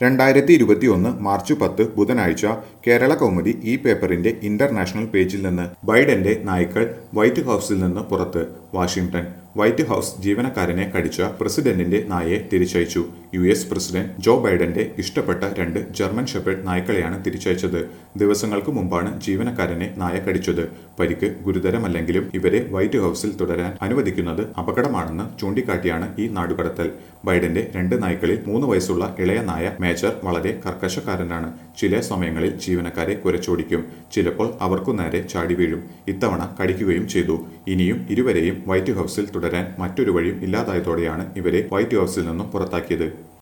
രണ്ടായിരത്തി ഇരുപത്തിയൊന്ന് മാർച്ച് പത്ത് ബുധനാഴ്ച കേരള കൗമുദി ഈ പേപ്പറിന്റെ ഇന്റർനാഷണൽ പേജിൽ നിന്ന് ബൈഡന്റെ നായ്ക്കൾ വൈറ്റ് ഹൌസിൽ നിന്ന് പുറത്ത് വാഷിംഗ്ടൺ വൈറ്റ് ഹൌസ് ജീവനക്കാരനെ കടിച്ച പ്രസിഡന്റിന്റെ നായയെ തിരിച്ചയച്ചു യു എസ് പ്രസിഡന്റ് ജോ ബൈഡന്റെ ഇഷ്ടപ്പെട്ട രണ്ട് ജർമ്മൻ ഷെപ്പേർഡ് നായ്ക്കളെയാണ് തിരിച്ചയച്ചത് ദിവസങ്ങൾക്ക് മുമ്പാണ് ജീവനക്കാരനെ നായ കടിച്ചത് പരിക്ക് ഗുരുതരമല്ലെങ്കിലും ഇവരെ വൈറ്റ് ഹൌസിൽ തുടരാൻ അനുവദിക്കുന്നത് അപകടമാണെന്ന് ചൂണ്ടിക്കാട്ടിയാണ് ഈ നാടുകടത്തൽ ബൈഡന്റെ രണ്ട് നായ്ക്കളിൽ മൂന്ന് വയസ്സുള്ള ഇളയ നായ മേജർ വളരെ കർക്കശക്കാരനാണ് ചില സമയങ്ങളിൽ ജീവനക്കാരെ കുരച്ചോടിക്കും ചിലപ്പോൾ അവർക്കു നേരെ ചാടി വീഴും ഇത്തവണ കടിക്കുകയും ചെയ്തു ഇനിയും ഇരുവരെയും വൈറ്റ് ഹൌസിൽ തുടരാൻ മറ്റൊരു വഴിയും ഇല്ലാതായതോടെയാണ് ഇവരെ വൈറ്റ് ഹൌസിൽ നിന്നും പുറത്താക്കിയത്